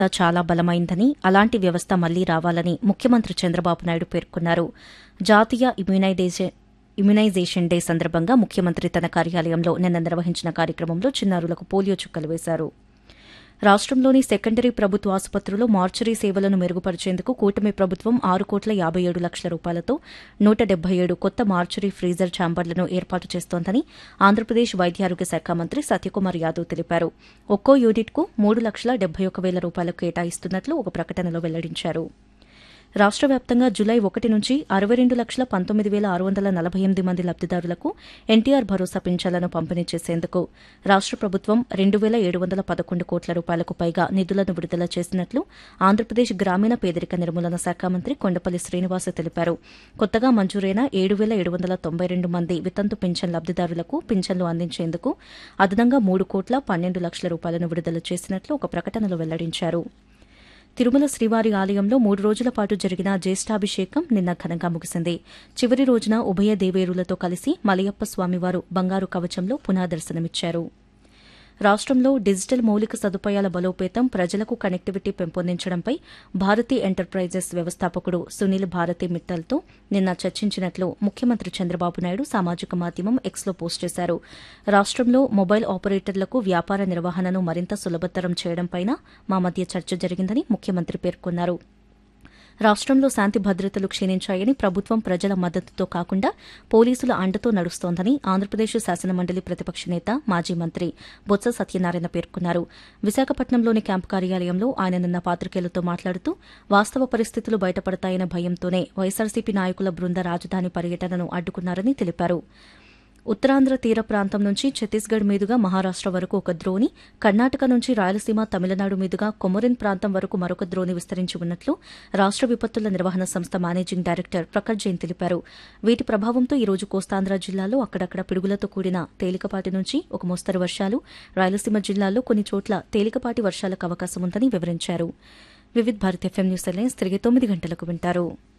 చాలా బలమైందని అలాంటి వ్యవస్థ మళ్లీ రావాలని ముఖ్యమంత్రి చంద్రబాబు నాయుడు పేర్కొన్నారు జాతీయ ఇమ్యునైజేషన్ ఇమ్యునైజేషన్ డే సందర్భంగా ముఖ్యమంత్రి తన కార్యాలయంలో నిన్న నిర్వహించిన కార్యక్రమంలో చిన్నారులకు పోలియో చుక్కలు వేశారు రాష్ట్రంలోని సెకండరీ ప్రభుత్వ ఆసుపత్రుల్లో మార్చరీ సేవలను మెరుగుపరిచేందుకు కూటమి ప్రభుత్వం ఆరు కోట్ల యాబై ఏడు లక్షల రూపాయలతో నూట డెబ్బై ఏడు కొత్త మార్చరీ ఫ్రీజర్ ఛాంబర్లను ఏర్పాటు చేస్తోందని ఆంధ్రప్రదేశ్ వైద్యారోగ్య శాఖ మంత్రి సత్యకుమార్ యాదవ్ తెలిపారు ఒక్కో యూనిట్కు మూడు లక్షల డెబ్బై ఒక వేల రూపాయలు కేటాయిస్తున్నట్లు ఒక ప్రకటనలో వెల్లడించారు రాష్ట్ర వ్యాప్తంగా జులై ఒకటి నుంచి అరవై రెండు లక్షల పంతొమ్మిది వేల ఆరు వందల నలభై ఎనిమిది మంది లబ్దిదారులకు ఎన్టీఆర్ భరోసా పింఛన్లను పంపిణీ చేసేందుకు రాష్ట్ర ప్రభుత్వం రెండు వేల ఏడు వందల పదకొండు కోట్ల రూపాయలకు పైగా నిధులను విడుదల చేసినట్లు ఆంధ్రప్రదేశ్ గ్రామీణ పేదరిక నిర్మూలన శాఖ మంత్రి కొండపల్లి శ్రీనివాస తెలిపారు కొత్తగా మంజూరైన ఏడు వేల ఏడు వందల తొంభై రెండు మంది వితంతు పింఛన్ లబ్దిదారులకు పింఛన్లు అందించేందుకు అదనంగా మూడు కోట్ల పన్నెండు లక్షల రూపాయలను విడుదల చేసినట్లు ఒక ప్రకటనలో వెల్లడించారు తిరుమల శ్రీవారి ఆలయంలో మూడు రోజుల పాటు జరిగిన జ్యేష్ఠాభిషేకం నిన్న ఘనంగా ముగిసింది చివరి రోజున ఉభయ దేవేరులతో కలిసి మలయప్ప స్వామివారు బంగారు కవచంలో పునఃదర్శనమిచ్చారు రాష్ట్రంలో డిజిటల్ మౌలిక సదుపాయాల బలోపేతం ప్రజలకు కనెక్టివిటీ పెంపొందించడంపై భారతీ ఎంటర్ప్రైజెస్ వ్యవస్థాపకుడు సునీల్ భారతి మిట్టల్తో నిన్న చర్చించినట్లు ముఖ్యమంత్రి చంద్రబాబు నాయుడు సామాజిక మాధ్యమం ఎక్స్లో పోస్ట్ చేశారు రాష్ట్రంలో మొబైల్ ఆపరేటర్లకు వ్యాపార నిర్వహణను మరింత సులభతరం చేయడంపై మా మధ్య చర్చ జరిగిందని ముఖ్యమంత్రి పేర్కొన్నారు రాష్ట్రంలో శాంతి భద్రతలు క్షీణించాయని ప్రభుత్వం ప్రజల మద్దతుతో కాకుండా పోలీసుల అండతో నడుస్తోందని ఆంధ్రప్రదేశ్ శాసనమండలి ప్రతిపక్ష నేత మాజీ మంత్రి బొత్స సత్యనారాయణ పేర్కొన్నారు విశాఖపట్నంలోని క్యాంపు కార్యాలయంలో ఆయన నిన్న పాత్రికేయులతో మాట్లాడుతూ వాస్తవ పరిస్థితులు బయటపడతాయన్న భయంతోనే వైఎస్సార్సీపీ నాయకుల బృంద రాజధాని పర్యటనను అడ్డుకున్నారని తెలిపారు ఉత్తరాంధ్ర తీర ప్రాంతం నుంచి ఛత్తీస్గఢ్ మీదుగా మహారాష్ట వరకు ఒక ద్రోణి కర్ణాటక నుంచి రాయలసీమ తమిళనాడు మీదుగా కొమరిన్ ప్రాంతం వరకు మరొక ద్రోణి విస్తరించి ఉన్నట్లు రాష్ట విపత్తుల నిర్వహణ సంస్థ మేనేజింగ్ డైరెక్టర్ ప్రకట్ జైన్ తెలిపారు వీటి ప్రభావంతో ఈ రోజు కోస్తాంధ్ర జిల్లాలో అక్కడక్కడ పిడుగులతో కూడిన తేలికపాటి నుంచి ఒక మోస్తరు వర్షాలు రాయలసీమ జిల్లాల్లో కొన్ని చోట్ల తేలికపాటి వర్షాలకు అవకాశం ఉందని వివరించారు Vividh Bharat FM news alliance తిరిగి తొమ్మిది గంటలకు వింటారు